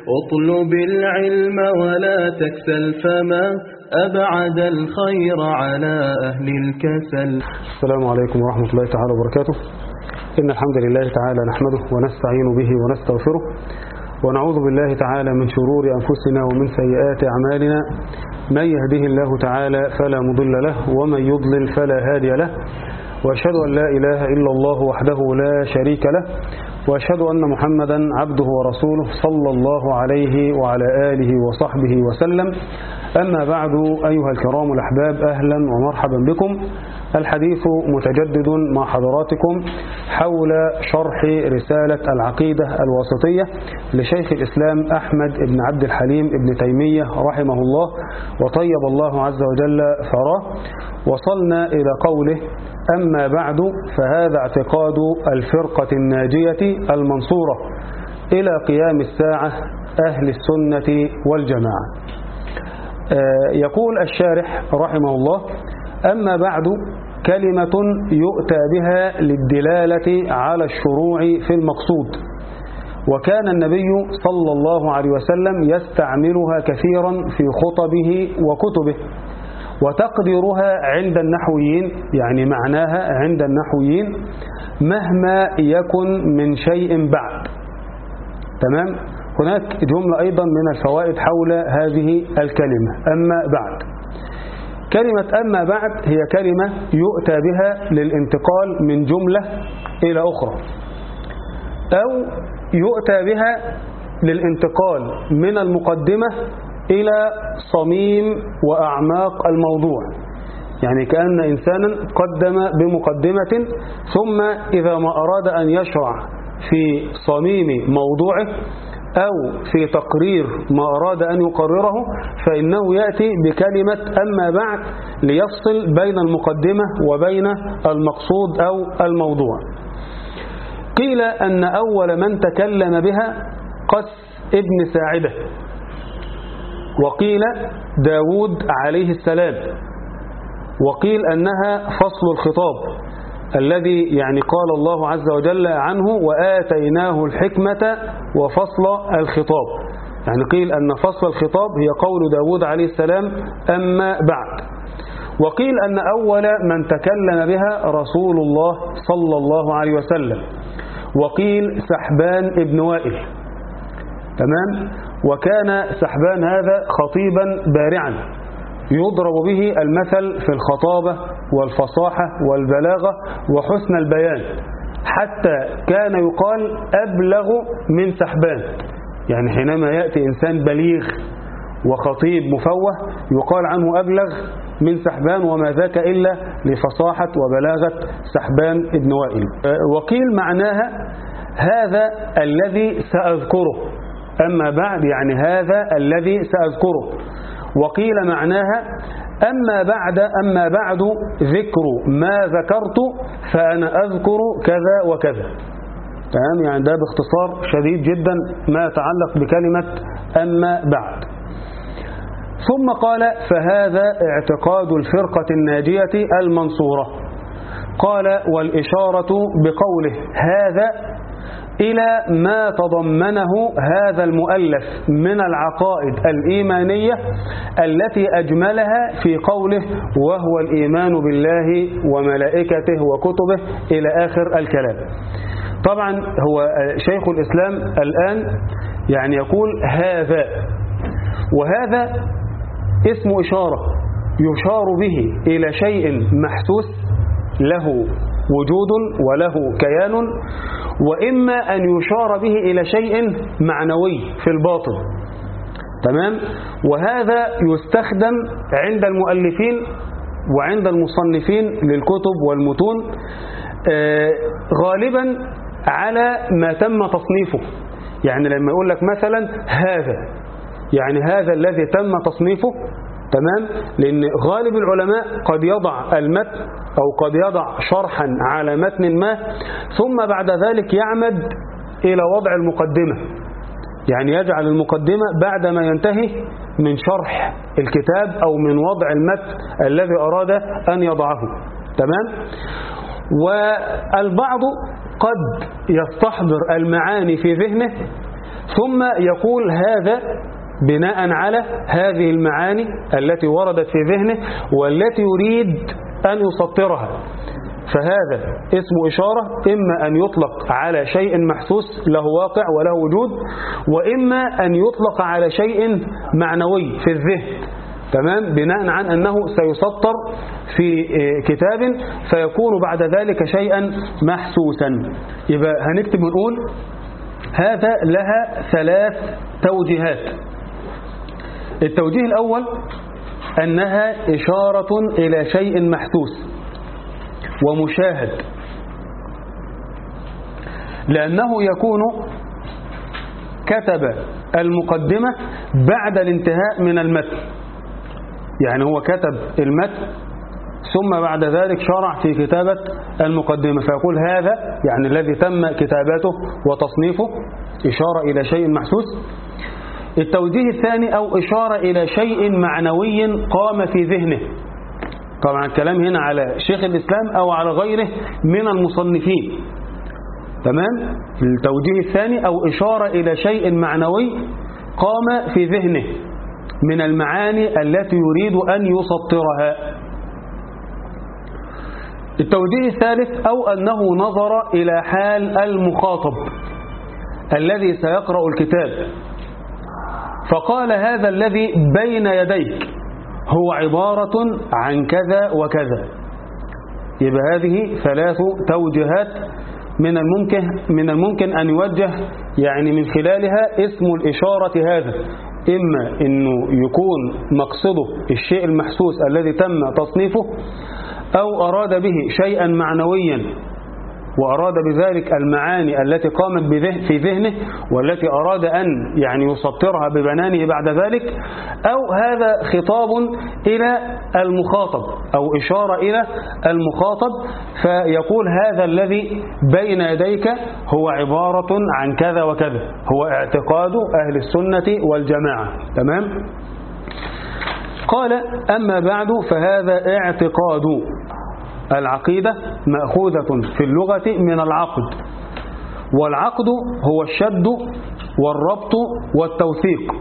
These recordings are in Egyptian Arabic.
اطلب العلم ولا تكسل فما أبعد الخير على أهل الكسل السلام عليكم ورحمة الله تعالى وبركاته إن الحمد لله تعالى نحمده ونستعين به ونستغفره ونعوذ بالله تعالى من شرور أنفسنا ومن سيئات أعمالنا من يهده الله تعالى فلا مضل له ومن يضلل فلا هادي له وأشهد أن لا إله إلا الله وحده لا شريك له وأشهد أن محمدا عبده ورسوله صلى الله عليه وعلى آله وصحبه وسلم أما بعد أيها الكرام الأحباب أهلا ومرحبا بكم الحديث متجدد مع حضراتكم حول شرح رسالة العقيدة الواسطية لشيخ الإسلام أحمد بن عبد الحليم بن تيمية رحمه الله وطيب الله عز وجل ثراه وصلنا إلى قوله أما بعد فهذا اعتقاد الفرقة الناجية المنصورة إلى قيام الساعة أهل السنة والجماعة يقول الشارح رحمه الله أما بعد كلمة يؤتى بها للدلالة على الشروع في المقصود وكان النبي صلى الله عليه وسلم يستعملها كثيرا في خطبه وكتبه وتقديرها عند النحويين يعني معناها عند النحويين مهما يكن من شيء بعد تمام هناك جملة أيضا من الفوائد حول هذه الكلمة أما بعد كلمة أما بعد هي كلمة يؤتى بها للانتقال من جملة إلى أخرى أو يؤتى بها للانتقال من المقدمة إلى صميم وأعماق الموضوع يعني كأن إنسانا قدم بمقدمة ثم إذا ما أراد أن يشرع في صميم موضوعه أو في تقرير ما أراد أن يقرره فإنه يأتي بكلمة أما بعد ليفصل بين المقدمة وبين المقصود أو الموضوع قيل أن أول من تكلم بها قس ابن ساعدة وقيل داود عليه السلام وقيل أنها فصل الخطاب الذي يعني قال الله عز وجل عنه وآتيناه الحكمة وفصل الخطاب يعني قيل أن فصل الخطاب هي قول داود عليه السلام أما بعد وقيل أن أول من تكلم بها رسول الله صلى الله عليه وسلم وقيل سحبان ابن وائل تمام وكان سحبان هذا خطيبا بارعا يضرب به المثل في الخطابة والفصاحة والبلاغة وحسن البيان حتى كان يقال أبلغ من سحبان يعني حينما يأتي إنسان بليغ وخطيب مفوه يقال عنه أبلغ من سحبان وما ذاك إلا لفصاحة وبلاغة سحبان ابن وائل وقيل معناها هذا الذي سأذكره أما بعد يعني هذا الذي سأذكره وقيل معناها أما بعد أما بعد ذكر ما ذكرت فأنا أذكر كذا وكذا تمام يعني ده باختصار شديد جدا ما يتعلق بكلمة أما بعد ثم قال فهذا اعتقاد الفرقة الناجية المنصورة قال والإشارة بقوله هذا إلى ما تضمنه هذا المؤلف من العقائد الإيمانية التي أجملها في قوله وهو الإيمان بالله وملائكته وكتبه إلى آخر الكلام طبعا هو شيخ الإسلام الآن يعني يقول هذا وهذا اسم إشارة يشار به إلى شيء محسوس له وجود وله كيان وإما أن يشار به إلى شيء معنوي في الباطن تمام وهذا يستخدم عند المؤلفين وعند المصنفين للكتب والمتون آه غالبا على ما تم تصنيفه يعني لما يقول لك مثلا هذا يعني هذا الذي تم تصنيفه تمام لأن غالب العلماء قد يضع المتن أو قد يضع شرحا على متن ما ثم بعد ذلك يعمد إلى وضع المقدمة يعني يجعل المقدمة بعدما ينتهي من شرح الكتاب أو من وضع المتن الذي أراد أن يضعه تمام والبعض قد يستحضر المعاني في ذهنه ثم يقول هذا بناء على هذه المعاني التي وردت في ذهنه والتي يريد أن يسطرها فهذا اسم إشارة إما أن يطلق على شيء محسوس له واقع وله وجود وإما أن يطلق على شيء معنوي في الذهن تمام بناء عن أنه سيسطر في كتاب فيكون بعد ذلك شيئا محسوسا يبقى هنكتب ونقول هذا لها ثلاث توجيهات التوجيه الأول أنها إشارة إلى شيء محسوس ومشاهد لأنه يكون كتب المقدمة بعد الانتهاء من المتن يعني هو كتب المتن ثم بعد ذلك شرع في كتابة المقدمة فيقول هذا يعني الذي تم كتابته وتصنيفه إشارة إلى شيء محسوس التوجيه الثاني أو إشارة إلى شيء معنوي قام في ذهنه طبعا الكلام هنا على شيخ الإسلام أو على غيره من المصنفين تمام التوجيه الثاني أو إشارة إلى شيء معنوي قام في ذهنه من المعاني التي يريد أن يسطرها التوجيه الثالث أو أنه نظر إلى حال المخاطب الذي سيقرأ الكتاب فقال هذا الذي بين يديك هو عبارة عن كذا وكذا يبقى هذه ثلاث توجيهات من الممكن من الممكن أن يوجه يعني من خلالها اسم الإشارة هذا إما أنه يكون مقصده الشيء المحسوس الذي تم تصنيفه أو أراد به شيئا معنويا وأراد بذلك المعاني التي قامت في ذهنه والتي أراد أن يعني يسطرها ببنانه بعد ذلك أو هذا خطاب إلى المخاطب أو إشارة إلى المخاطب فيقول هذا الذي بين يديك هو عبارة عن كذا وكذا هو اعتقاد أهل السنة والجماعة تمام؟ قال أما بعد فهذا اعتقاد العقيدة مأخوذة في اللغة من العقد والعقد هو الشد والربط والتوثيق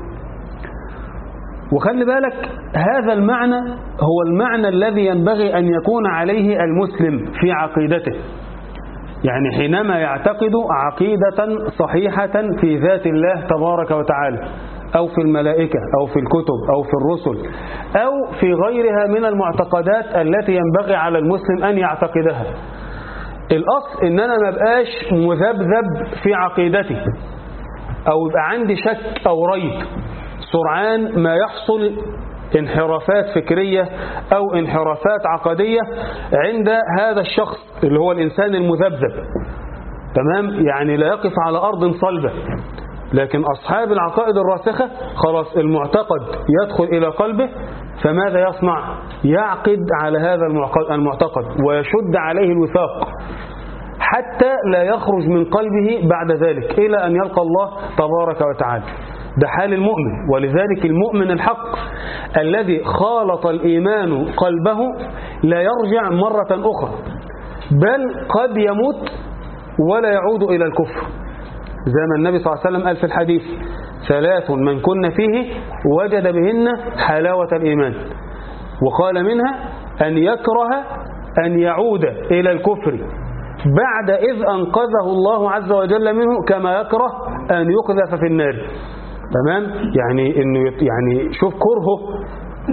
وخلي بالك هذا المعنى هو المعنى الذي ينبغي أن يكون عليه المسلم في عقيدته يعني حينما يعتقد عقيدة صحيحة في ذات الله تبارك وتعالى أو في الملائكة أو في الكتب أو في الرسل أو في غيرها من المعتقدات التي ينبغي على المسلم أن يعتقدها الأصل إن أنا ما بقاش مذبذب في عقيدتي أو يبقى عندي شك أو ريب سرعان ما يحصل انحرافات فكرية أو انحرافات عقدية عند هذا الشخص اللي هو الإنسان المذبذب تمام يعني لا يقف على أرض صلبة لكن أصحاب العقائد الراسخة خلاص المعتقد يدخل إلى قلبه فماذا يصنع يعقد على هذا المعتقد ويشد عليه الوثاق حتى لا يخرج من قلبه بعد ذلك إلى أن يلقى الله تبارك وتعالى ده حال المؤمن ولذلك المؤمن الحق الذي خالط الإيمان قلبه لا يرجع مرة أخرى بل قد يموت ولا يعود إلى الكفر زي ما النبي صلى الله عليه وسلم قال في الحديث ثلاث من كن فيه وجد بهن حلاوة الإيمان وقال منها أن يكره أن يعود إلى الكفر بعد إذ أنقذه الله عز وجل منه كما يكره أن يقذف في النار تمام يعني انه يعني شوف كرهه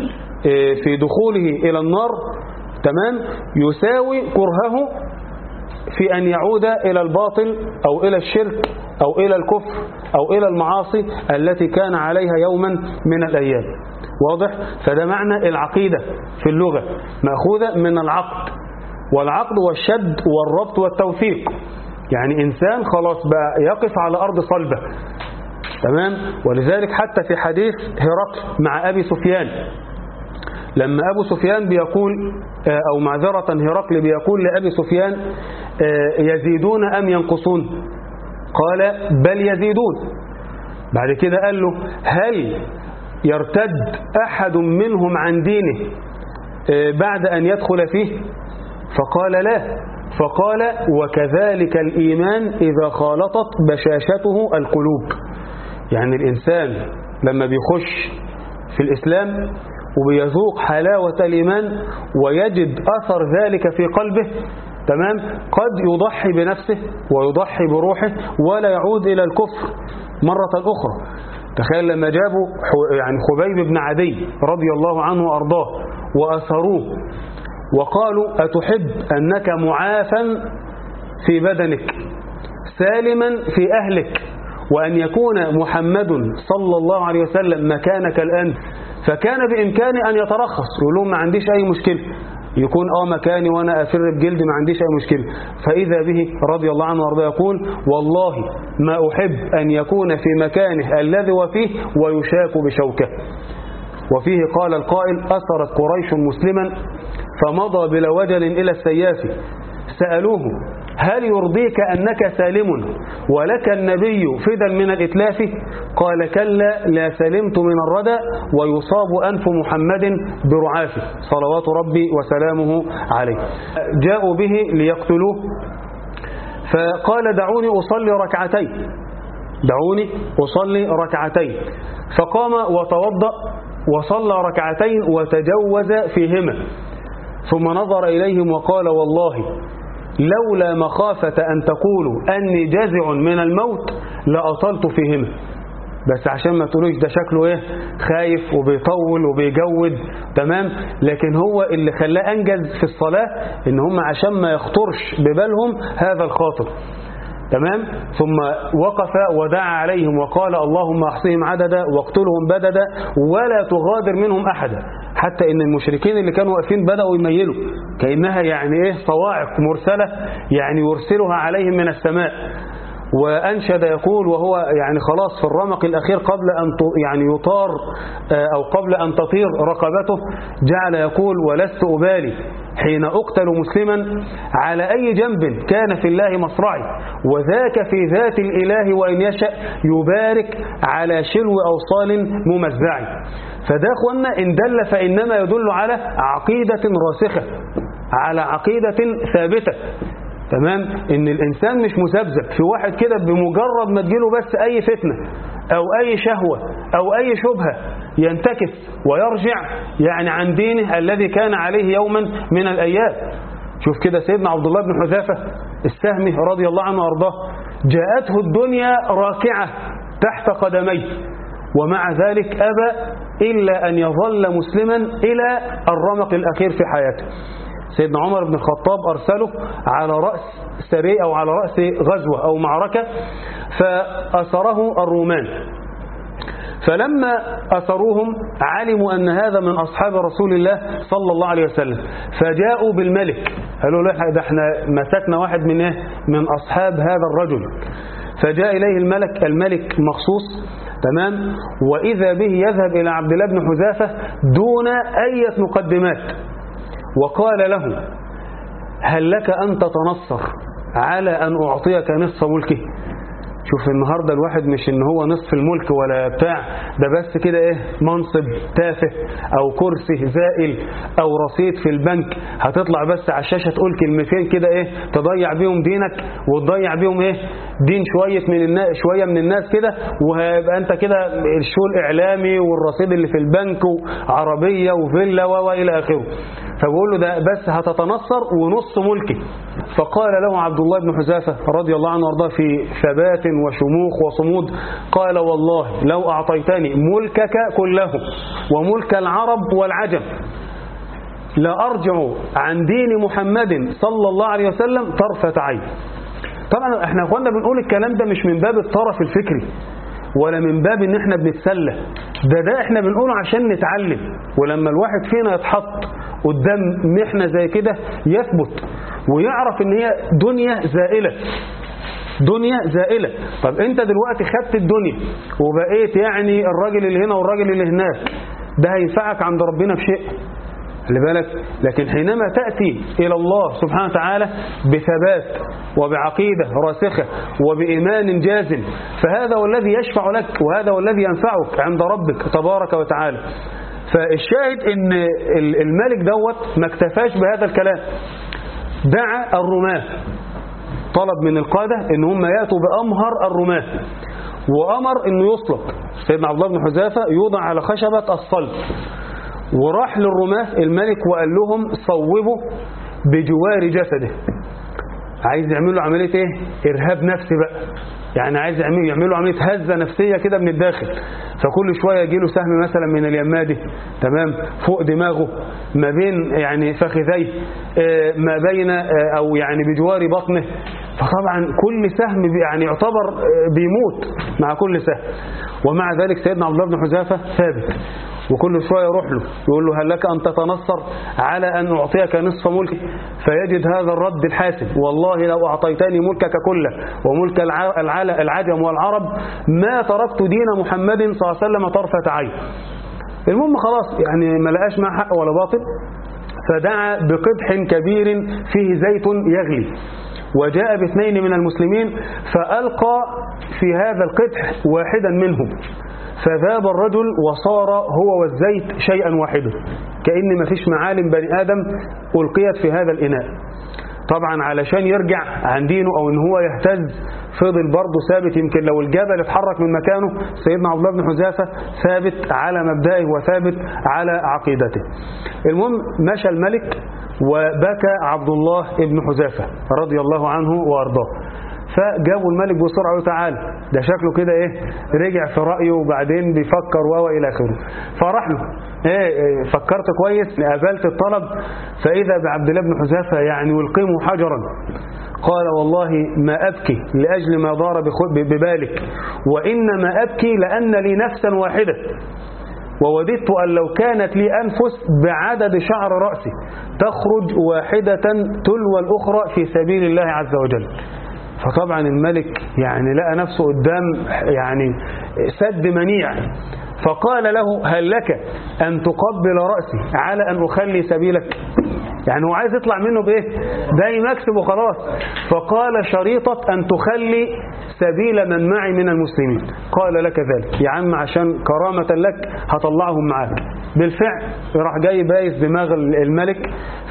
في دخوله الى النار تمام يساوي كرهه في ان يعود الى الباطل او الى الشرك او الى الكفر او الى المعاصي التي كان عليها يوما من الايام واضح فده معنى العقيدة في اللغة مأخوذة من العقد والعقد والشد والربط والتوثيق يعني إنسان خلاص بقى يقف على أرض صلبة تمام ولذلك حتى في حديث هرقل مع أبي سفيان لما أبو سفيان بيقول أو معذرة هرقل بيقول لأبي سفيان يزيدون أم ينقصون قال بل يزيدون بعد كده قال له هل يرتد أحد منهم عن دينه بعد أن يدخل فيه فقال لا فقال وكذلك الإيمان إذا خالطت بشاشته القلوب يعني الإنسان لما بيخش في الإسلام وبيذوق حلاوة الإيمان ويجد أثر ذلك في قلبه تمام قد يضحي بنفسه ويضحي بروحه ولا يعود إلى الكفر مرة أخرى تخيل لما جابوا يعني خبيب بن عدي رضي الله عنه وأرضاه وأثروه وقالوا أتحب أنك معافا في بدنك سالما في أهلك وأن يكون محمد صلى الله عليه وسلم مكانك الآن فكان بإمكانه أن يترخص يقول لهم ما عنديش أي مشكلة يكون اه مكاني وانا افر بجلدي ما عنديش اي مشكله فاذا به رضي الله عنه وارضاه يقول والله ما احب ان يكون في مكانه الذي هو فيه ويشاك بشوكه وفيه قال القائل اثرت قريش مسلما فمضى بلا وجل الى السياف سالوه هل يرضيك أنك سالم ولك النبي فدا من الإتلاف قال كلا لا سلمت من الردى ويصاب أنف محمد برعافه صلوات ربي وسلامه عليه جاءوا به ليقتلوه فقال دعوني أصلي ركعتين دعوني أصلي ركعتين فقام وتوضأ وصلى ركعتين وتجوز فيهما ثم نظر إليهم وقال والله لولا مخافة أن تقولوا أني جازع من الموت لأطلت فيهما بس عشان ما تقولوش ده شكله ايه خايف وبيطول وبيجود تمام لكن هو اللي خلاه انجز في الصلاة ان هم عشان ما يخطرش ببالهم هذا الخاطر تمام ثم وقف ودعا عليهم وقال اللهم احصهم عددا واقتلهم بددا ولا تغادر منهم احدا حتى ان المشركين اللي كانوا واقفين بدأوا يميلوا كأنها يعني ايه صواعق مرسلة يعني يرسلها عليهم من السماء وأنشد يقول وهو يعني خلاص في الرمق الأخير قبل أن يعني يطار أو قبل أن تطير رقبته جعل يقول ولست أبالي حين أقتل مسلما على أي جنب كان في الله مصرعي وذاك في ذات الإله وإن يشأ يبارك على شلو أوصال ممزعي فده أخوانا إن دل فإنما يدل على عقيدة راسخة على عقيدة ثابتة تمام ان الانسان مش مذبذب في واحد كده بمجرد ما تجيله بس اي فتنه او اي شهوه او اي شبهه ينتكس ويرجع يعني عن دينه الذي كان عليه يوما من الايام شوف كده سيدنا عبد الله بن حذافه السهمي رضي الله عنه وارضاه جاءته الدنيا راكعه تحت قدميه ومع ذلك ابى الا ان يظل مسلما الى الرمق الاخير في حياته سيدنا عمر بن الخطاب أرسله على رأس سرية أو على رأس غزوة أو معركة فأسره الرومان فلما أسروهم علموا أن هذا من أصحاب رسول الله صلى الله عليه وسلم فجاءوا بالملك قالوا له ده احنا مسكنا واحد من ايه من أصحاب هذا الرجل فجاء إليه الملك الملك مخصوص تمام وإذا به يذهب إلى عبد الله بن حذافة دون أي مقدمات وقال له هل لك أن تتنصر على أن أعطيك نصف ملكي شوف النهاردة الواحد مش ان هو نصف الملك ولا بتاع ده بس كده ايه منصب تافه او كرسي زائل او رصيد في البنك هتطلع بس على الشاشة تقول كلمتين كده ايه تضيع بيهم دينك وتضيع بيهم ايه دين شوية من الناس شوية من الناس كده وهيبقى انت كده الشو الاعلامي والرصيد اللي في البنك وعربية وفيلا والى اخره فبقول له ده بس هتتنصر ونص ملكي فقال له عبد الله بن حذافة رضي الله عنه وارضاه في ثبات وشموخ وصمود قال والله لو أعطيتني ملكك كله وملك العرب والعجم لأرجع عن دين محمد صلى الله عليه وسلم طرفة عين طبعا احنا اخوانا بنقول الكلام ده مش من باب الطرف الفكري ولا من باب ان احنا بنتسلى ده ده احنا بنقوله عشان نتعلم ولما الواحد فينا يتحط قدام محنة زي كده يثبت ويعرف ان هي دنيا زائلة دنيا زائلة طب انت دلوقتي خدت الدنيا وبقيت يعني الراجل اللي هنا والراجل اللي هناك ده هينفعك عند ربنا في شيء خلي بالك لكن حينما تأتي إلى الله سبحانه وتعالى بثبات وبعقيدة راسخة وبإيمان جازم فهذا هو الذي يشفع لك وهذا هو الذي ينفعك عند ربك تبارك وتعالى فالشاهد ان الملك دوت ما اكتفاش بهذا الكلام دعا الرماة طلب من القادة ان هم يأتوا بأمهر الرماة وأمر أنه يصلب سيدنا عبد الله بن حذافة يوضع على خشبة الصلب وراح للرماة الملك وقال لهم صوبوا بجوار جسده عايز يعملوا عملية ايه ارهاب نفسي بقى يعني عايز يعملوا يعملوا عملية هزة نفسية كده من الداخل فكل شوية يجي له سهم مثلا من اليمادي تمام فوق دماغه ما بين يعني فخذيه آه، ما بين آه، او يعني بجوار بطنه فطبعا كل سهم بي- يعني يعتبر آه، بيموت مع كل سهم ومع ذلك سيدنا عبد الله بن حذافة ثابت وكل شوية يروح له يقول له هل لك أن تتنصر على أن أعطيك نصف ملكي فيجد هذا الرد الحاسم والله لو أعطيتني ملكك كله وملك الع- العل- العجم والعرب ما تركت دين محمد صلى الله عليه وسلم طرفة عين المهم خلاص يعني ما لقاش معاه حق ولا باطل فدعا بقدح كبير فيه زيت يغلي وجاء باثنين من المسلمين فألقى في هذا القدح واحدا منهم فذاب الرجل وصار هو والزيت شيئا واحدا كأن ما فيش معالم بني آدم ألقيت في هذا الإناء طبعا علشان يرجع عن دينه أو إن هو يهتز فضل برضه ثابت يمكن لو الجبل اتحرك من مكانه سيدنا عبد الله بن حذافة ثابت على مبدئه وثابت على عقيدته المهم مشى الملك وبكى عبد الله بن حذافة رضي الله عنه وأرضاه فجابوا الملك بسرعة وقالوا تعالى ده شكله كده ايه رجع في رأيه وبعدين بيفكر وهو إلى آخره فراح له ايه إيه، فكرت كويس قابلت الطلب فإذا بعبد الله بن حذافة يعني يلقمه حجرا قال والله ما أبكي لأجل ما دار بخ- ببالك وإنما أبكي لأن لي نفسا واحدة ووددت أن لو كانت لي أنفس بعدد شعر رأسي تخرج واحدة تلو الأخرى في سبيل الله عز وجل فطبعا الملك يعني لقى نفسه قدام يعني سد منيع فقال له هل لك أن تقبل رأسي على أن أخلي سبيلك يعني هو عايز يطلع منه بإيه ده مكسب وخلاص فقال شريطة أن تخلي سبيل من معي من المسلمين قال لك ذلك يا عم عشان كرامة لك هطلعهم معاك بالفعل راح جاي بايس دماغ الملك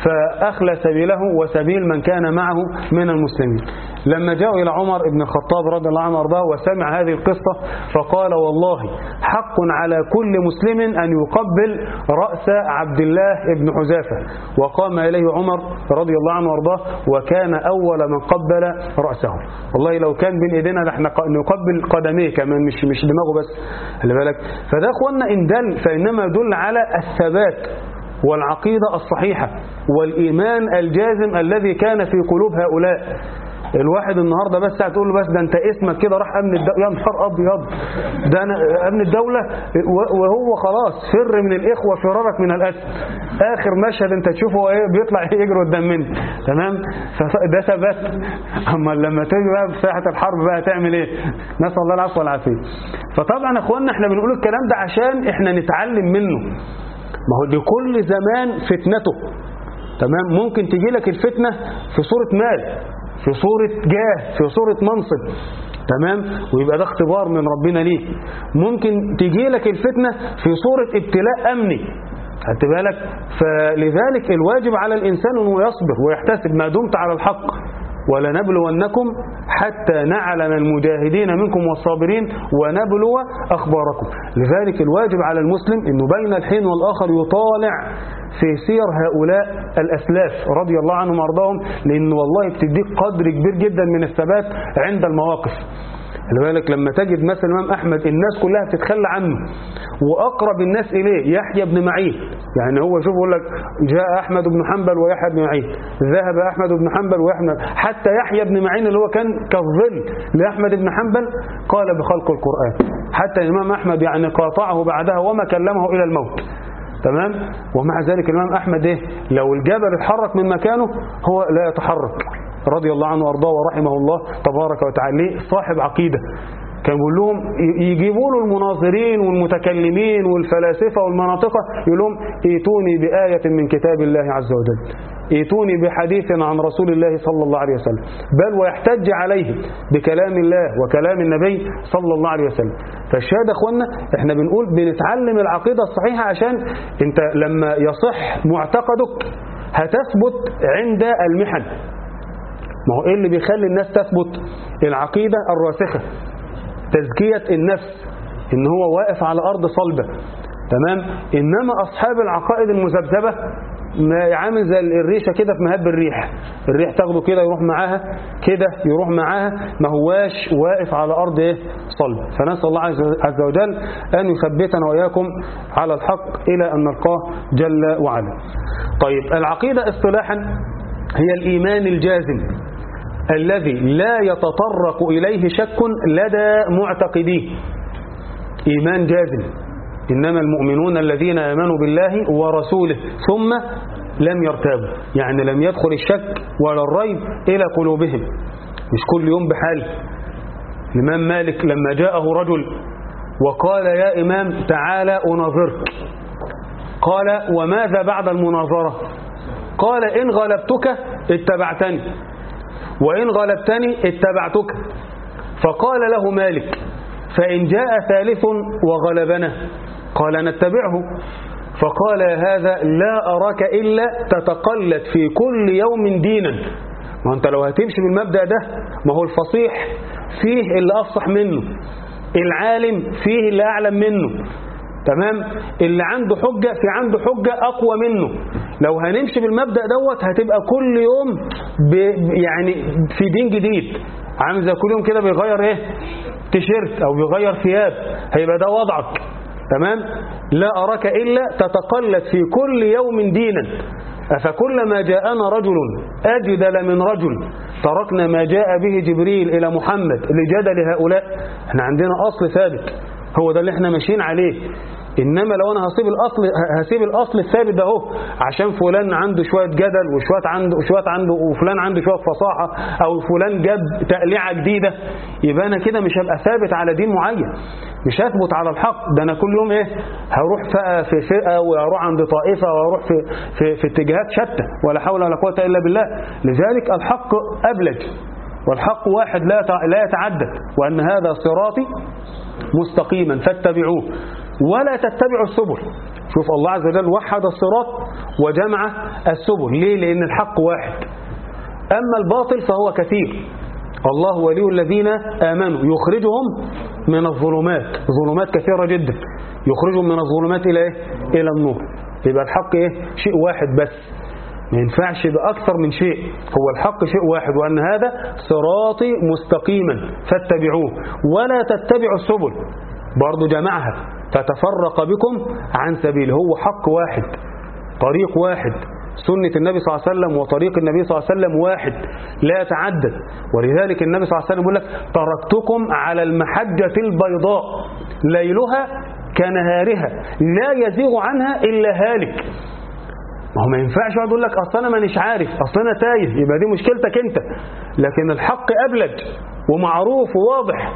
فأخلى سبيله وسبيل من كان معه من المسلمين لما جاءوا إلى عمر بن الخطاب رضي الله عنه وارضاه وسمع هذه القصة فقال والله حق على كل مسلم أن يقبل رأس عبد الله بن حذافة وقام إليه عمر رضي الله عنه وارضاه وكان أول من قبل رأسه والله لو كان بين إيدينا ده احنا نقبل قدميه كمان مش مش دماغه بس خلي بالك فده اخوانا إن دل فإنما يدل على الثبات والعقيدة الصحيحة والإيمان الجازم الذي كان في قلوب هؤلاء الواحد النهاردة بس هتقول له بس ده انت اسمك كده راح امن الدولة يا نهار ابيض ده أنا امن الدولة وهو خلاص فر من الاخوة فرارك من الاسد اخر مشهد انت تشوفه ايه بيطلع يجري قدام مني تمام فده ثبات اما لما تيجي بقى في ساحة الحرب بقى تعمل ايه نسأل الله العفو والعافية فطبعا اخواننا احنا بنقول الكلام ده عشان احنا نتعلم منه ما هو لكل زمان فتنته تمام ممكن تجي لك الفتنة في صورة مال في صورة جاه في صورة منصب تمام ويبقى ده اختبار من ربنا ليك ممكن تجي لك الفتنة في صورة ابتلاء أمني خدت بالك فلذلك الواجب على الإنسان أنه يصبر ويحتسب ما دمت على الحق ولنبلونكم حتى نعلم المجاهدين منكم والصابرين ونبلو أخباركم لذلك الواجب على المسلم أنه بين الحين والآخر يطالع في سير هؤلاء الأسلاف رضي الله عنهم وارضاهم لأن والله بتديك قدر كبير جدا من الثبات عند المواقف خلي بالك لما تجد مثلا الإمام أحمد الناس كلها بتتخلى عنه وأقرب الناس إليه يحيى بن معين يعني هو شوف يقول لك جاء أحمد بن حنبل ويحيى بن معين ذهب أحمد بن حنبل ويحيى بن حتى يحيى بن معين اللي هو كان كالظل لأحمد بن حنبل قال بخلق القرآن حتى الإمام أحمد يعني قاطعه بعدها وما كلمه إلى الموت تمام ومع ذلك الإمام أحمد إيه لو الجبل اتحرك من مكانه هو لا يتحرك رضي الله عنه وارضاه ورحمه الله تبارك وتعالى ليه صاحب عقيدة كان يقول لهم يجيبوا له المناظرين والمتكلمين والفلاسفة والمناطقة يقول لهم ايتوني بآية من كتاب الله عز وجل ايتوني بحديث عن رسول الله صلى الله عليه وسلم بل ويحتج عليه بكلام الله وكلام النبي صلى الله عليه وسلم فالشاهد اخوانا احنا بنقول بنتعلم العقيدة الصحيحة عشان انت لما يصح معتقدك هتثبت عند المحن ما هو ايه اللي بيخلي الناس تثبت العقيدة الراسخة تزكية النفس ان هو واقف على أرض صلبة تمام إنما أصحاب العقائد المذبذبة ما عامل زي الريشة كده في مهب الريح الريح تاخده كده يروح معاها كده يروح معاها ما هواش واقف على أرض إيه صلب فنسأل الله عز وجل أن يثبتنا وإياكم على الحق إلى أن نلقاه جل وعلا طيب العقيدة اصطلاحا هي الإيمان الجازم الذي لا يتطرق إليه شك لدى معتقديه إيمان جازم إنما المؤمنون الذين آمنوا بالله ورسوله ثم لم يرتابوا يعني لم يدخل الشك ولا الريب إلى قلوبهم مش كل يوم بحال الإمام مالك لما جاءه رجل وقال يا إمام تعالى أناظرك قال وماذا بعد المناظرة قال إن غلبتك اتبعتني وإن غلبتني اتبعتك فقال له مالك فإن جاء ثالث وغلبنا قال نتبعه فقال يا هذا لا أراك إلا تتقلد في كل يوم دينا ما أنت لو هتمشي بالمبدأ ده ما هو الفصيح فيه اللي أفصح منه العالم فيه اللي أعلم منه تمام اللي عنده حجة في عنده حجة أقوى منه لو هنمشي بالمبدأ دوت هتبقى كل يوم ب يعني في دين جديد عامل زي كل يوم كده بيغير ايه تيشيرت او بيغير ثياب هيبقى ده وضعك تمام لا أراك إلا تتقلد في كل يوم دينا أفكلما جاءنا رجل أجدل من رجل تركنا ما جاء به جبريل إلى محمد لجدل هؤلاء احنا عندنا أصل ثابت هو ده اللي احنا ماشيين عليه إنما لو أنا هسيب الأصل هسيب الأصل الثابت ده اهو عشان فلان عنده شوية جدل وشوية عنده وشوية عنده وفلان عنده شوية فصاحة أو فلان جاب تقليعة جديدة يبقى أنا كده مش هبقى ثابت على دين معين مش هثبت على الحق ده أنا كل يوم إيه هروح فئة في فئة وأروح عند طائفة وأروح في في, في اتجاهات شتى ولا حول ولا قوة إلا بالله لذلك الحق أبلج والحق واحد لا لا يتعدد وأن هذا صراطي مستقيما فاتبعوه ولا تتبعوا السبل شوف الله عز وجل وحد الصراط وجمع السبل ليه لأن الحق واحد أما الباطل فهو كثير الله ولي الذين آمنوا يخرجهم من الظلمات ظلمات كثيرة جدا يخرجهم من الظلمات إلى إيه؟ إلى النور يبقى الحق إيه؟ شيء واحد بس ما ينفعش بأكثر من شيء هو الحق شيء واحد وأن هذا صراطي مستقيما فاتبعوه ولا تتبعوا السبل برضو جمعها فتفرق بكم عن سبيل هو حق واحد طريق واحد سنة النبي صلى الله عليه وسلم وطريق النبي صلى الله عليه وسلم واحد لا يتعدد ولذلك النبي صلى الله عليه وسلم يقول لك تركتكم على المحجة البيضاء ليلها كنهارها لا يزيغ عنها إلا هالك ما هو ما ينفعش يقعد يقول لك اصل انا مانيش عارف اصل انا تايه يبقى دي مشكلتك انت لكن الحق ابلج ومعروف وواضح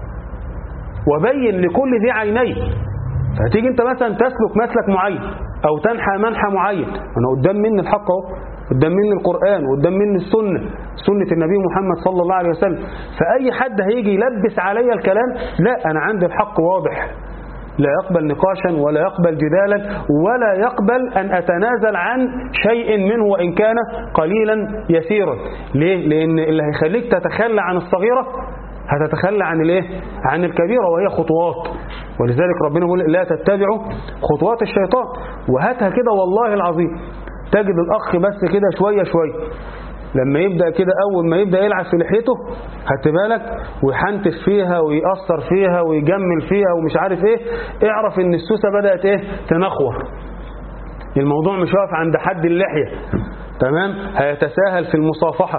وبين لكل ذي عينين فتيجي انت مثلا تسلك مسلك معين او تنحى منحى معين انا قدام مني الحق اهو قدام مني القرآن وقدام مني السنة سنة النبي محمد صلى الله عليه وسلم فأي حد هيجي يلبس عليا الكلام لا أنا عندي الحق واضح لا يقبل نقاشا ولا يقبل جدالا ولا يقبل أن أتنازل عن شيء منه وإن كان قليلا يسيرا ليه؟ لأن اللي هيخليك تتخلى عن الصغيرة هتتخلى عن الايه عن الكبيرة وهي خطوات ولذلك ربنا يقول لا تتبعوا خطوات الشيطان وهاتها كده والله العظيم تجد الأخ بس كده شوية شوية لما يبدأ كده أول ما يبدأ يلعب في لحيته هات بالك ويحنتف فيها ويأثر فيها ويجمل فيها ومش عارف ايه اعرف ان السوسة بدأت ايه تنخور الموضوع مش واقف عند حد اللحية تمام هيتساهل في المصافحة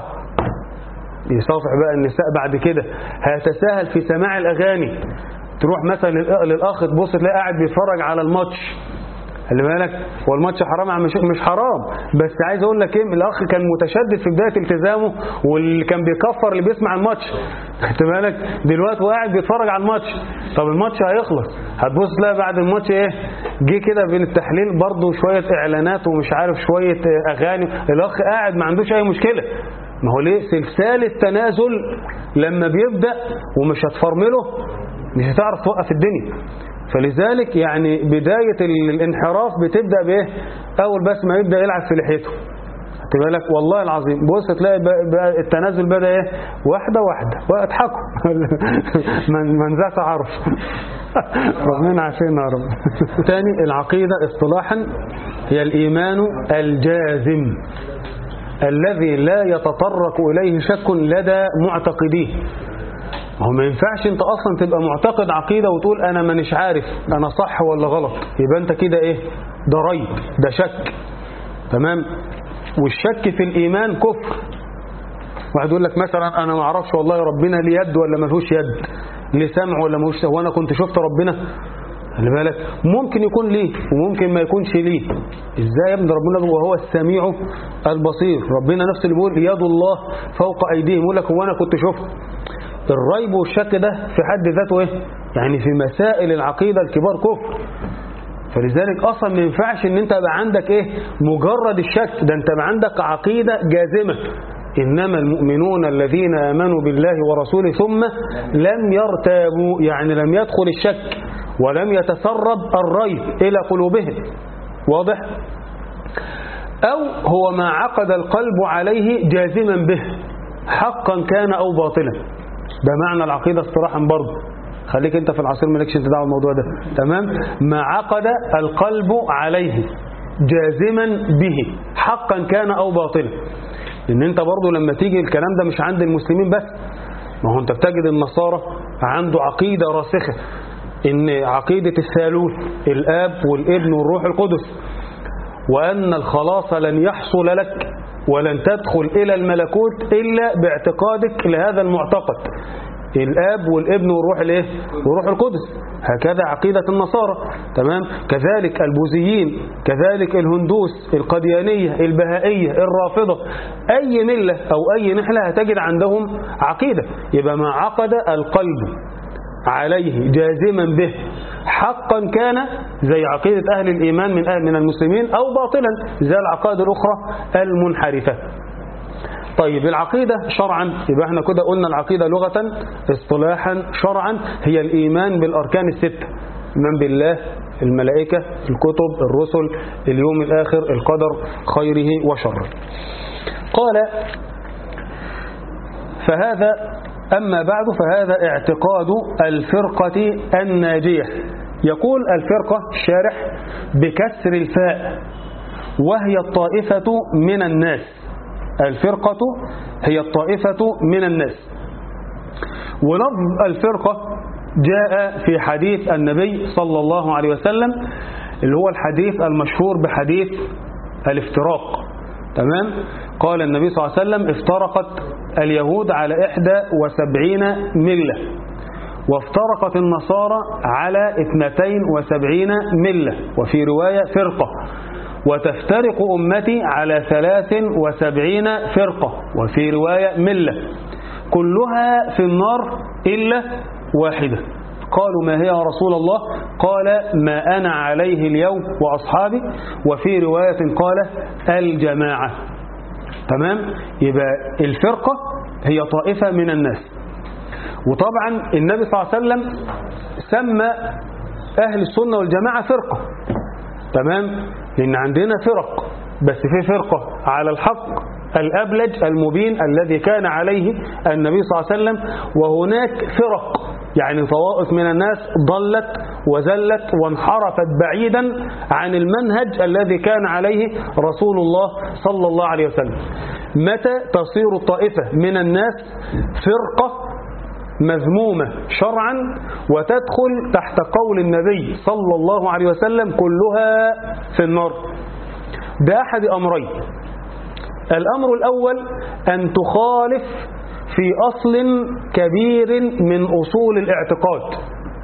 يصافح بقى النساء بعد كده هيتساهل في سماع الأغاني تروح مثلا للأخ تبص تلاقي قاعد بيتفرج على الماتش خلي بالك هو الماتش حرام مش مش حرام بس عايز اقول لك ايه الاخ كان متشدد في بدايه التزامه واللي كان بيكفر اللي بيسمع الماتش خدت بالك دلوقتي هو قاعد بيتفرج على الماتش طب الماتش هيخلص هتبص تلاقي بعد الماتش ايه جه كده بين التحليل برضه شويه اعلانات ومش عارف شويه اغاني الاخ قاعد ما عندوش اي مشكله ما هو ليه سلسال التنازل لما بيبدا ومش هتفرمله مش هتعرف توقف الدنيا فلذلك يعني بداية الانحراف بتبدأ بإيه أول بس ما يبدأ يلعب في لحيته خدت بالك والله العظيم بص تلاقي بقى بقى التنازل بدا ايه واحده واحده واضحكوا من من ذات عرف ربنا عافينا يا رب تاني العقيده اصطلاحا هي الايمان الجازم الذي لا يتطرق اليه شك لدى معتقديه ما هو ما ينفعش انت اصلا تبقى معتقد عقيده وتقول انا مانيش عارف انا صح ولا غلط يبقى انت كده ايه ده ريب ده شك تمام والشك في الإيمان كفر واحد يقول لك مثلا أنا ما أعرفش والله ربنا ليه يد ولا ما فيهوش يد ليه سمع ولا ما هو أنا كنت شفت ربنا خلي بالك ممكن يكون ليه وممكن ما يكونش ليه ازاي يا ابن ربنا وهو السميع البصير ربنا نفسه اللي بيقول يد الله فوق ايديهم يقول لك هو انا كنت شفت الريب والشك ده في حد ذاته ايه يعني في مسائل العقيده الكبار كفر فلذلك اصلا ما ينفعش ان انت يبقى عندك ايه مجرد الشك ده انت يبقى عندك عقيده جازمه انما المؤمنون الذين امنوا بالله ورسوله ثم لم يرتابوا يعني لم يدخل الشك ولم يتسرب الريب الى قلوبهم واضح او هو ما عقد القلب عليه جازما به حقا كان او باطلا ده معنى العقيده اصطلاحا برضه خليك انت في العصير مالكش انت دعوه الموضوع ده تمام ما عقد القلب عليه جازما به حقا كان او باطلا لان انت برضو لما تيجي الكلام ده مش عند المسلمين بس ما هو انت بتجد النصارى عنده عقيدة راسخة ان عقيدة الثالوث الاب والابن والروح القدس وان الخلاص لن يحصل لك ولن تدخل الى الملكوت الا باعتقادك لهذا المعتقد الاب والابن والروح الايه والروح القدس هكذا عقيدة النصارى تمام كذلك البوذيين كذلك الهندوس القديانية البهائية الرافضة أي ملة أو أي نحلة هتجد عندهم عقيدة يبقى ما عقد القلب عليه جازما به حقا كان زي عقيدة أهل الإيمان من أهل من المسلمين أو باطلا زي العقائد الأخرى المنحرفة طيب العقيدة شرعا يبقى احنا كده قلنا العقيدة لغة اصطلاحا شرعا هي الإيمان بالأركان الستة إيمان بالله الملائكة الكتب الرسل اليوم الآخر القدر خيره وشره قال فهذا أما بعد فهذا اعتقاد الفرقة الناجية يقول الفرقة الشارح بكسر الفاء وهي الطائفة من الناس الفرقة هي الطائفة من الناس ولفظ الفرقة جاء في حديث النبي صلى الله عليه وسلم اللي هو الحديث المشهور بحديث الافتراق تمام قال النبي صلى الله عليه وسلم افترقت اليهود على إحدى وسبعين ملة وافترقت النصارى على اثنتين وسبعين ملة وفي رواية فرقة وتفترق أمتي على ثلاث وسبعين فرقة وفي رواية ملة كلها في النار إلا واحدة قالوا ما هي يا رسول الله قال ما أنا عليه اليوم وأصحابي وفي رواية قال الجماعة تمام يبقى الفرقة هي طائفة من الناس وطبعا النبي صلى الله عليه وسلم سمى أهل السنة والجماعة فرقة تمام لأن عندنا فرق بس في فرقة على الحق الأبلج المبين الذي كان عليه النبي صلى الله عليه وسلم وهناك فرق يعني طوائف من الناس ضلت وزلت وانحرفت بعيدا عن المنهج الذي كان عليه رسول الله صلى الله عليه وسلم متى تصير الطائفة من الناس فرقة مذمومة شرعا وتدخل تحت قول النبي صلى الله عليه وسلم كلها في النار ده أحد أمرين الأمر الأول أن تخالف في أصل كبير من أصول الاعتقاد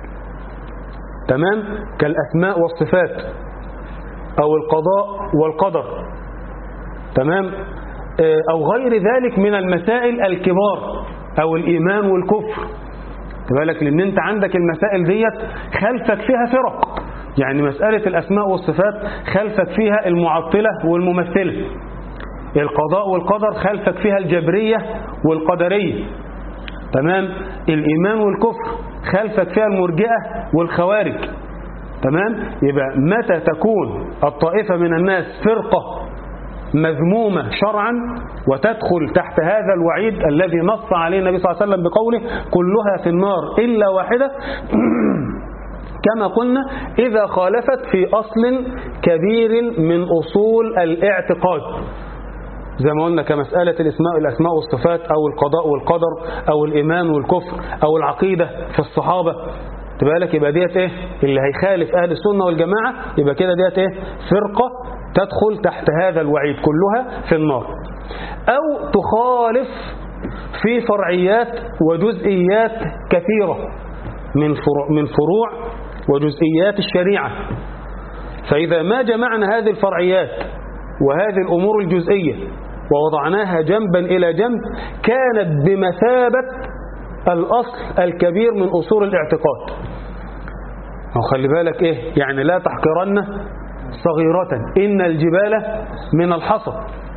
تمام كالأسماء والصفات أو القضاء والقدر تمام أو غير ذلك من المسائل الكبار أو الإيمان والكفر بالك لأن أنت عندك المسائل ديت خلفك فيها فرق يعني مسألة الأسماء والصفات خلفك فيها المعطلة والممثلة القضاء والقدر خلفك فيها الجبرية والقدرية تمام الإيمان والكفر خلفك فيها المرجئة والخوارج تمام يبقى متى تكون الطائفة من الناس فرقة مذمومة شرعا وتدخل تحت هذا الوعيد الذي نص عليه النبي صلى الله عليه وسلم بقوله كلها في النار إلا واحدة كما قلنا إذا خالفت في أصل كبير من أصول الاعتقاد زي ما قلنا كمسألة الاسماء الأسماء والصفات أو القضاء والقدر أو الإيمان والكفر أو العقيدة في الصحابة تبقى لك يبقى ديت ايه اللي هيخالف أهل السنة والجماعة يبقى كده ديت ايه فرقة تدخل تحت هذا الوعيد كلها في النار أو تخالف في فرعيات وجزئيات كثيرة من فروع, من فروع وجزئيات الشريعة فإذا ما جمعنا هذه الفرعيات وهذه الأمور الجزئية ووضعناها جنبا إلى جنب كانت بمثابة الأصل الكبير من أصول الاعتقاد وخلي بالك إيه يعني لا تحقرن صغيرة إن الجبال من الحصى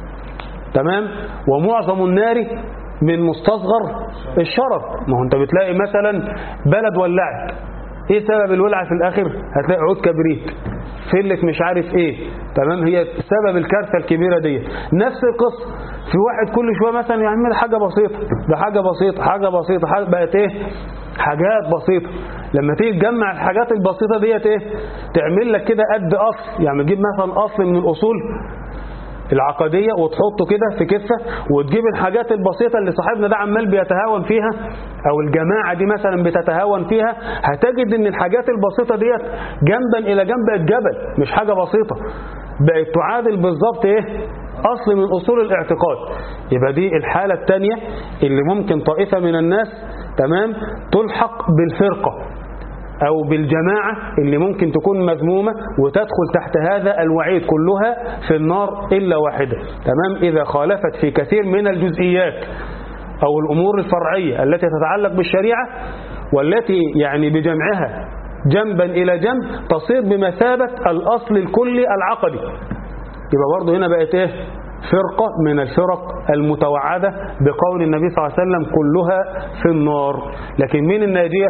تمام ومعظم النار من مستصغر الشرر ما هو انت بتلاقي مثلا بلد ولعت ايه سبب الولعة في الاخر هتلاقي عود كبريت فلة مش عارف ايه تمام هي سبب الكارثة الكبيرة دي نفس القصة في واحد كل شوية مثلا يعمل حاجة بسيطة ده حاجة بسيطة حاجة بسيطة حاجة بقت ايه حاجات بسيطة لما تيجي تجمع الحاجات البسيطة ديت ايه تعمل لك كده قد اصل يعني تجيب مثلا اصل من الاصول العقدية وتحطه كده في كفة وتجيب الحاجات البسيطة اللي صاحبنا ده عمال بيتهاون فيها او الجماعة دي مثلا بتتهاون فيها هتجد ان الحاجات البسيطة ديت جنبا الى جنب بقت جبل مش حاجة بسيطة بقت تعادل بالظبط ايه اصل من اصول الاعتقاد يبقى دي الحالة الثانية اللي ممكن طائفة من الناس تمام تلحق بالفرقة أو بالجماعة اللي ممكن تكون مذمومة وتدخل تحت هذا الوعيد كلها في النار إلا واحدة تمام إذا خالفت في كثير من الجزئيات أو الأمور الفرعية التي تتعلق بالشريعة والتي يعني بجمعها جنبا إلى جنب تصير بمثابة الأصل الكلي العقدي يبقى برضه هنا بقت إيه فرقة من الفرق المتوعدة بقول النبي صلى الله عليه وسلم كلها في النار لكن مين الناجية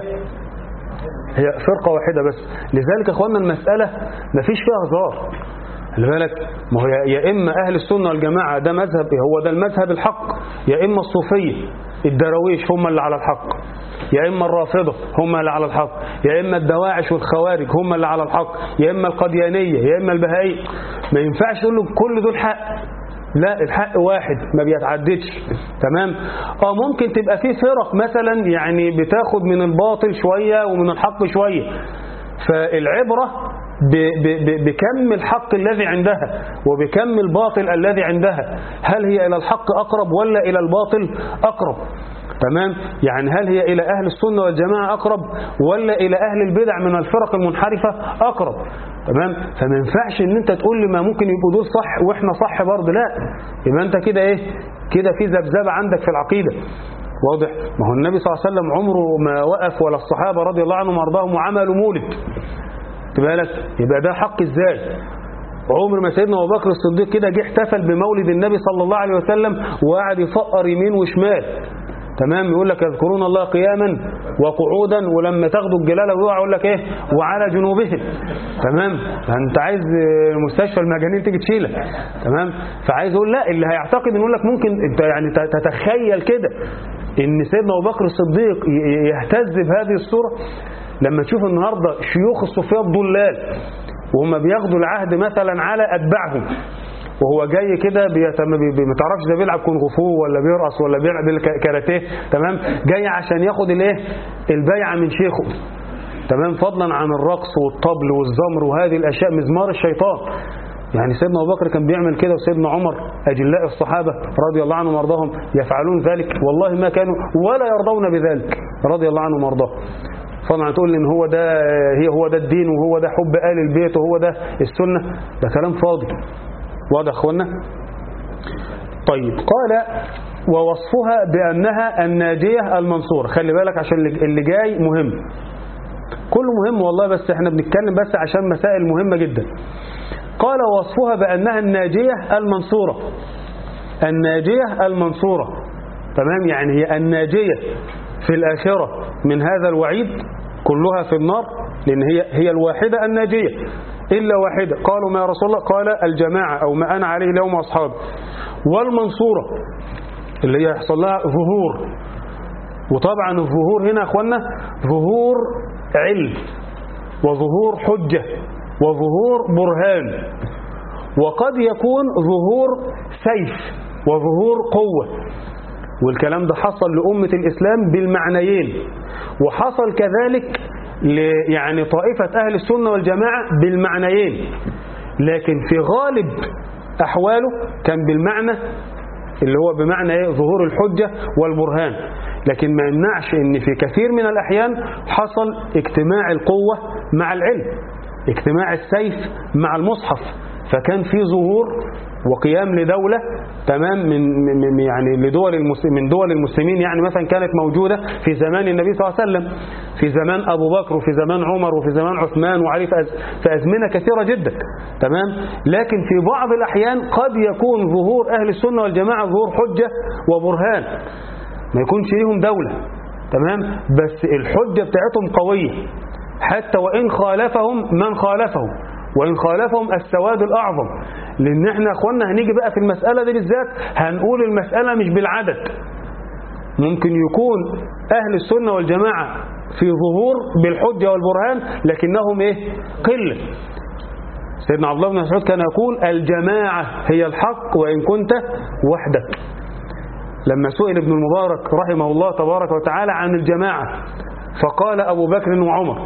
هي فرقة واحدة بس لذلك اخوانا المسألة ما فيش فيها هزار خلي بالك ما هو يا إما أهل السنة والجماعة ده مذهب هو ده المذهب الحق يا إما الصوفية الدراويش هم اللي على الحق يا إما الرافضة هم اللي على الحق يا إما الدواعش والخوارج هم اللي على الحق يا إما القديانية يا إما البهائي ما ينفعش تقول له كل دول حق لا الحق واحد ما بيتعددش تمام اه ممكن تبقى في فرق مثلا يعني بتاخد من الباطل شوية ومن الحق شوية فالعبرة بكم الحق الذي عندها وبكم الباطل الذي عندها هل هي إلى الحق أقرب ولا إلى الباطل أقرب تمام يعني هل هي إلى أهل السنة والجماعة أقرب ولا إلى أهل البدع من الفرق المنحرفة أقرب تمام فما ينفعش ان انت تقول لي ما ممكن يبقوا دول صح واحنا صح برضه لا يبقى انت كده ايه كده في ذبذبه عندك في العقيده واضح ما هو النبي صلى الله عليه وسلم عمره ما وقف ولا الصحابه رضي الله عنهم وارضاهم وعملوا مولد تبقى لك يبقى ده حق ازاي عمر ما سيدنا ابو بكر الصديق كده جه احتفل بمولد النبي صلى الله عليه وسلم وقعد يفقر يمين وشمال تمام يقول لك يذكرون الله قياما وقعودا ولما تاخدوا الجلاله ويقع يقول لك ايه وعلى جنوبهم تمام انت عايز مستشفى المجانين تيجي تشيلك تمام فعايز اقول لا اللي هيعتقد يقول لك ممكن انت يعني تتخيل كده ان سيدنا ابو بكر الصديق يهتز بهذه الصوره لما تشوف النهارده شيوخ الصوفيه الضلال وهم بياخدوا العهد مثلا على اتباعهم وهو جاي كده ما تعرفش ده بيلعب كونغ فو ولا بيرقص ولا بيلعب كاراتيه تمام جاي عشان ياخد الايه البيعه من شيخه تمام فضلا عن الرقص والطبل والزمر وهذه الاشياء مزمار الشيطان يعني سيدنا ابو بكر كان بيعمل كده وسيدنا عمر اجلاء الصحابه رضي الله عنهم وارضاهم يفعلون ذلك والله ما كانوا ولا يرضون بذلك رضي الله عنهم وارضاهم طبعا تقول ان هو ده هي هو ده الدين وهو ده حب آل البيت وهو ده السنه ده كلام فاضي واضح اخوانا طيب قال ووصفها بأنها الناجية المنصورة خلي بالك عشان اللي جاي مهم كله مهم والله بس احنا بنتكلم بس عشان مسائل مهمة جدا قال وصفها بأنها الناجية المنصورة الناجية المنصورة تمام يعني هي الناجية في الآخرة من هذا الوعيد كلها في النار لأن هي هي الواحدة الناجية إلا واحدة قالوا ما يا رسول الله قال الجماعة أو ما أنا عليه اليوم وأصحابي والمنصورة اللي هي يحصل لها ظهور وطبعا الظهور هنا يا أخوانا ظهور علم وظهور حجة وظهور برهان وقد يكون ظهور سيف وظهور قوة والكلام ده حصل لأمة الإسلام بالمعنيين وحصل كذلك ل يعني طائفة أهل السنة والجماعة بالمعنيين لكن في غالب أحواله كان بالمعنى اللي هو بمعنى إيه؟ ظهور الحجة والبرهان لكن ما يمنعش ان في كثير من الأحيان حصل اجتماع القوة مع العلم اجتماع السيف مع المصحف فكان في ظهور وقيام لدولة تمام من من يعني لدول المسلم من دول المسلمين يعني مثلا كانت موجودة في زمان النبي صلى الله عليه وسلم في زمان أبو بكر وفي زمان عمر وفي زمان عثمان وعلي في أز- في أزمنة كثيرة جدا تمام لكن في بعض الأحيان قد يكون ظهور أهل السنة والجماعة ظهور حجة وبرهان ما يكونش ليهم دولة تمام بس الحجة بتاعتهم قوية حتى وإن خالفهم من خالفهم وإن خالفهم السواد الأعظم لأن احنا أخوانا هنيجي بقى في المسألة دي بالذات هنقول المسألة مش بالعدد ممكن يكون أهل السنة والجماعة في ظهور بالحجة والبرهان لكنهم إيه قلة سيدنا عبد الله بن مسعود كان يقول الجماعة هي الحق وإن كنت وحدك لما سئل ابن المبارك رحمه الله تبارك وتعالى عن الجماعة فقال أبو بكر وعمر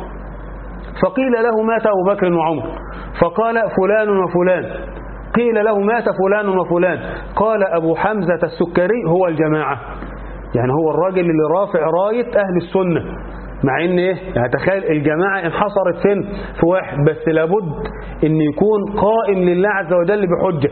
فقيل له مات أبو بكر وعمر فقال فلان وفلان قيل له مات فلان وفلان قال أبو حمزة السكري هو الجماعة يعني هو الراجل اللي رافع راية أهل السنة مع ان ايه يعني تخيل الجماعة انحصرت فين في واحد بس لابد ان يكون قائم لله عز وجل بحجة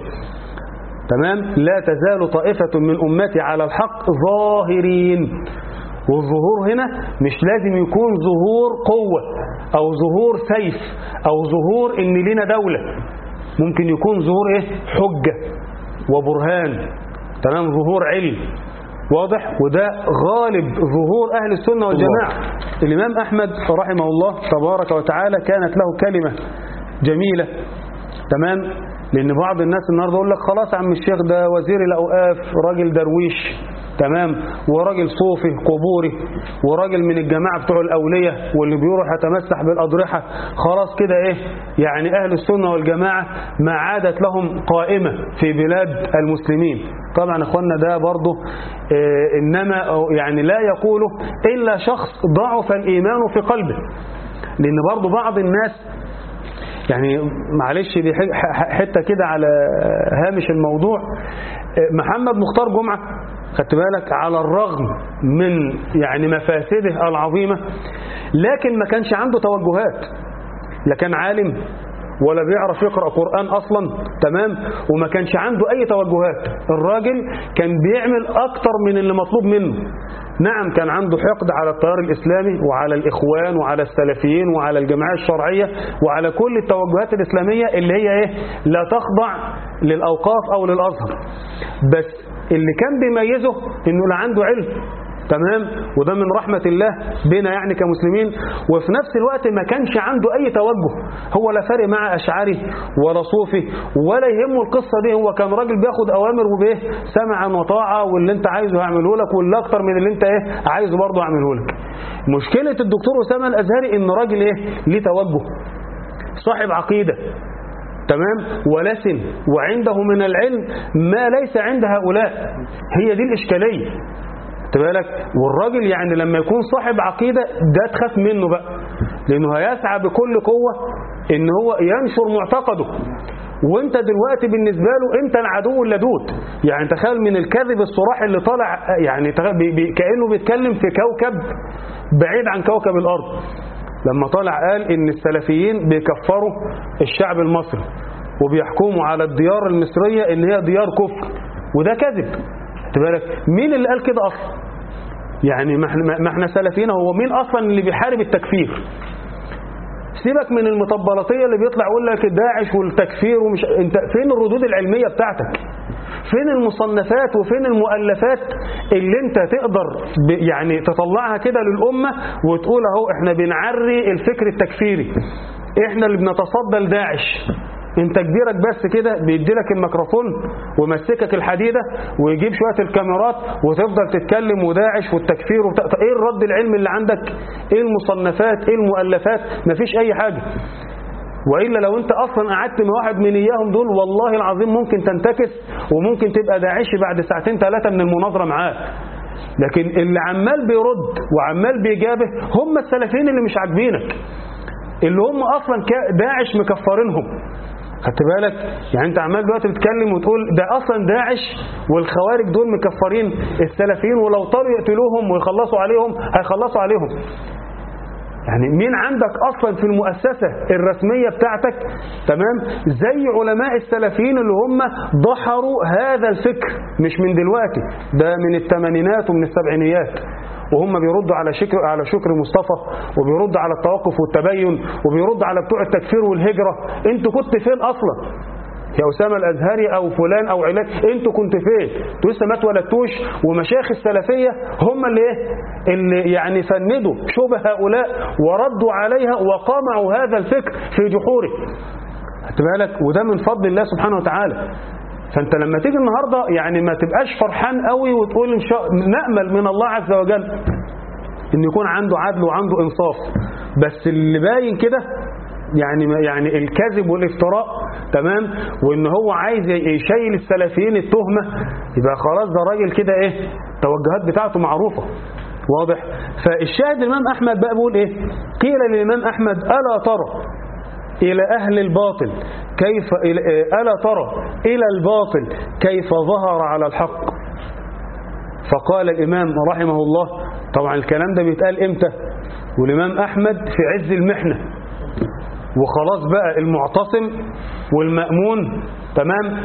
تمام لا تزال طائفة من أمتي على الحق ظاهرين والظهور هنا مش لازم يكون ظهور قوة أو ظهور سيف أو ظهور إن لنا دولة ممكن يكون ظهور إيه حجة وبرهان تمام ظهور علم واضح وده غالب ظهور أهل السنة والجماعة الإمام أحمد رحمه الله تبارك وتعالى كانت له كلمة جميلة تمام لأن بعض الناس النهارده يقول لك خلاص يا عم الشيخ ده وزير الأوقاف راجل درويش تمام وراجل صوفي قبوري وراجل من الجماعة بتوع الأولية واللي بيروح يتمسح بالأضرحة خلاص كده إيه يعني أهل السنة والجماعة ما عادت لهم قائمة في بلاد المسلمين طبعا اخوانا ده برضه آه إنما أو يعني لا يقوله إلا شخص ضعف الإيمان في قلبه لأن برضه بعض الناس يعني معلش دي حتة كده على هامش الموضوع محمد مختار جمعة خدت بالك على الرغم من يعني مفاسده العظيمة لكن ما كانش عنده توجهات لا كان عالم ولا بيعرف يقرأ قرآن أصلا تمام وما كانش عنده أي توجهات الراجل كان بيعمل أكتر من اللي مطلوب منه نعم كان عنده حقد على التيار الإسلامي وعلى الإخوان وعلى السلفيين وعلى الجماعة الشرعية وعلى كل التوجهات الإسلامية اللي هي إيه لا تخضع للأوقاف أو للأزهر بس اللي كان بيميزه إنه لا عنده علم تمام وده من رحمة الله بنا يعني كمسلمين وفي نفس الوقت ما كانش عنده أي توجه هو لا فارق مع أشعري ولا صوفي ولا يهمه القصة دي هو كان راجل بياخد أوامر وبيه سمعا وطاعة واللي انت عايزه هعمله لك واللي أكتر من اللي انت ايه عايزه برضه هعمله لك مشكلة الدكتور أسامة الأزهري إن راجل ايه ليه توجه صاحب عقيدة تمام ولسن وعنده من العلم ما ليس عند هؤلاء هي دي الإشكالية بالك والراجل يعني لما يكون صاحب عقيدة ده تخاف منه بقى لأنه هيسعى بكل قوة إن هو ينشر معتقده وانت دلوقتي بالنسبة له انت العدو اللدود يعني تخيل من الكذب الصراح اللي طالع يعني بي بي كأنه بيتكلم في كوكب بعيد عن كوكب الأرض لما طالع قال ان السلفيين بيكفروا الشعب المصري وبيحكموا على الديار المصرية ان هي ديار كفر وده كذب بالك مين اللي قال كده اصلا يعني ما احنا ما احنا سلفيين هو مين اصلا اللي بيحارب التكفير سيبك من المطبلاتيه اللي بيطلع يقول لك داعش والتكفير ومش انت فين الردود العلميه بتاعتك فين المصنفات وفين المؤلفات اللي انت تقدر يعني تطلعها كده للامه وتقول اهو احنا بنعري الفكر التكفيري احنا اللي بنتصدى لداعش انت كبيرك بس كده بيديلك الميكروفون ومسكك الحديدة ويجيب شوية الكاميرات وتفضل تتكلم وداعش والتكفير وبتاع ايه الرد العلمي اللي عندك ايه المصنفات ايه المؤلفات مفيش اي حاجة وإلا لو أنت أصلا قعدت مع واحد من إياهم دول والله العظيم ممكن تنتكس وممكن تبقى داعشي بعد ساعتين ثلاثة من المناظرة معاه لكن اللي عمال بيرد وعمال بيجابه هم السلفيين اللي مش عاجبينك اللي هم أصلا داعش مكفرينهم خدت بالك يعني انت عمال دلوقتي بتتكلم وتقول ده اصلا داعش والخوارج دول مكفرين السلفيين ولو طاروا يقتلوهم ويخلصوا عليهم هيخلصوا عليهم يعني مين عندك أصلا في المؤسسة الرسمية بتاعتك تمام زي علماء السلفيين اللي هم ضحروا هذا الفكر مش من دلوقتي ده من الثمانينات ومن السبعينيات وهم بيردوا على شكر على شكر مصطفى وبيردوا على التوقف والتبين وبيردوا على بتوع التكفير والهجرة انتوا كنت فين أصلا يا أسامة الأزهري أو فلان أو علان أنتوا كنت فين انتوا لسه ما اتولدتوش ومشايخ السلفية هم اللي إيه اللي يعني فندوا شبه هؤلاء وردوا عليها وقمعوا هذا الفكر في جحوره خدت بالك وده من فضل الله سبحانه وتعالى فانت لما تيجي النهاردة يعني ما تبقاش فرحان قوي وتقول إن شاء نأمل من الله عز وجل ان يكون عنده عدل وعنده انصاف بس اللي باين كده يعني يعني الكذب والافتراء تمام وان هو عايز يشيل السلفيين التهمة يبقى خلاص ده راجل كده ايه التوجهات بتاعته معروفة واضح فالشاهد الامام احمد بقى بيقول ايه قيل للامام احمد الا ترى الى اهل الباطل كيف الا ترى الى الباطل كيف ظهر على الحق فقال الامام رحمه الله طبعا الكلام ده بيتقال امتى والامام احمد في عز المحنه وخلاص بقى المعتصم والمأمون تمام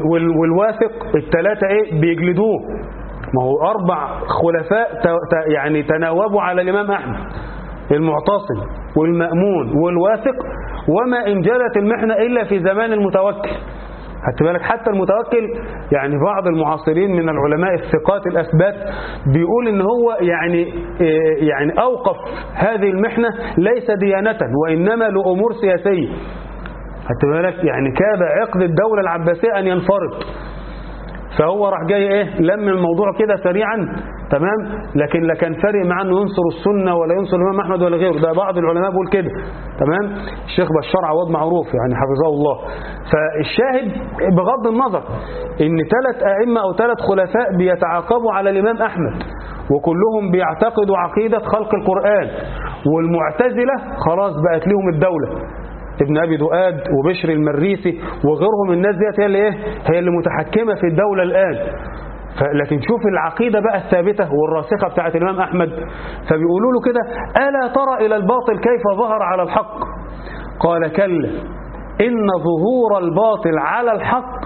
والواثق الثلاثة ايه بيجلدوه ما هو أربع خلفاء يعني تناوبوا على الإمام أحمد المعتصم والمأمون والواثق وما إن جلت المحنة إلا في زمان المتوكل خدت بالك حتى المتوكل يعني بعض المعاصرين من العلماء الثقات الأثبات بيقول ان هو يعني يعني أوقف هذه المحنة ليس ديانة وإنما لأمور سياسية خدت بالك يعني كاد عقد الدولة العباسية أن ينفرط فهو راح جاي ايه لم الموضوع كده سريعا تمام لكن لا كان فارق معاه انه ينصر السنه ولا ينصر الامام احمد ولا غيره ده بعض العلماء بيقول كده تمام الشيخ بشار عواد معروف يعني حفظه الله فالشاهد بغض النظر ان ثلاث ائمه او ثلاث خلفاء بيتعاقبوا على الامام احمد وكلهم بيعتقدوا عقيده خلق القران والمعتزله خلاص بقت لهم الدوله ابن أبي دؤاد وبشر المريسي وغيرهم الناس ديت هي اللي ايه هي اللي متحكمة في الدولة الآن لكن شوف العقيدة بقى الثابتة والراسخة بتاعت الإمام أحمد فبيقولوا له كده ألا ترى إلى الباطل كيف ظهر على الحق قال كلا إن ظهور الباطل على الحق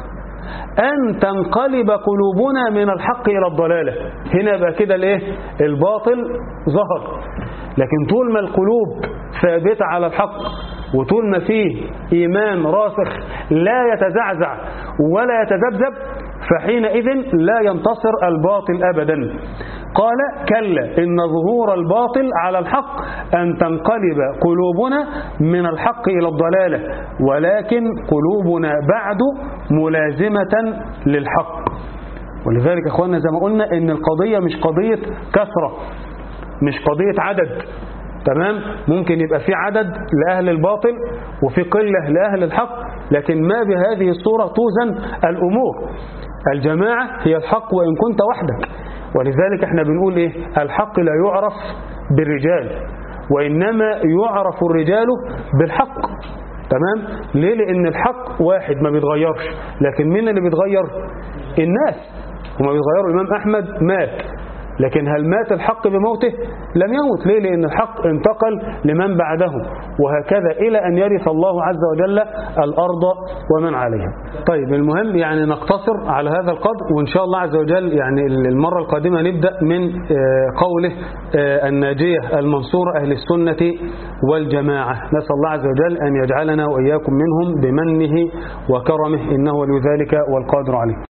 أن تنقلب قلوبنا من الحق إلى الضلالة هنا بقى كده الايه الباطل ظهر لكن طول ما القلوب ثابتة على الحق وطول ما فيه إيمان راسخ لا يتزعزع ولا يتذبذب فحينئذ لا ينتصر الباطل أبدا قال كلا إن ظهور الباطل على الحق أن تنقلب قلوبنا من الحق إلى الضلالة ولكن قلوبنا بعد ملازمة للحق ولذلك أخواننا زي ما قلنا إن القضية مش قضية كثرة مش قضية عدد تمام ممكن يبقى في عدد لأهل الباطل وفي قلة لأهل الحق لكن ما بهذه الصورة توزن الأمور الجماعة هي الحق وإن كنت وحدك ولذلك احنا بنقول ايه الحق لا يعرف بالرجال وإنما يعرف الرجال بالحق تمام ليه لأن الحق واحد ما بيتغيرش لكن مين اللي بيتغير الناس هما بيتغيروا الإمام أحمد مات لكن هل مات الحق بموته لم يموت ليه لأن الحق انتقل لمن بعده وهكذا إلى أن يرث الله عز وجل الأرض ومن عليها طيب المهم يعني نقتصر على هذا القدر وإن شاء الله عز وجل يعني المرة القادمة نبدأ من قوله الناجية المنصورة أهل السنة والجماعة نسأل الله عز وجل أن يجعلنا وإياكم منهم بمنه وكرمه إنه ولذلك والقادر عليه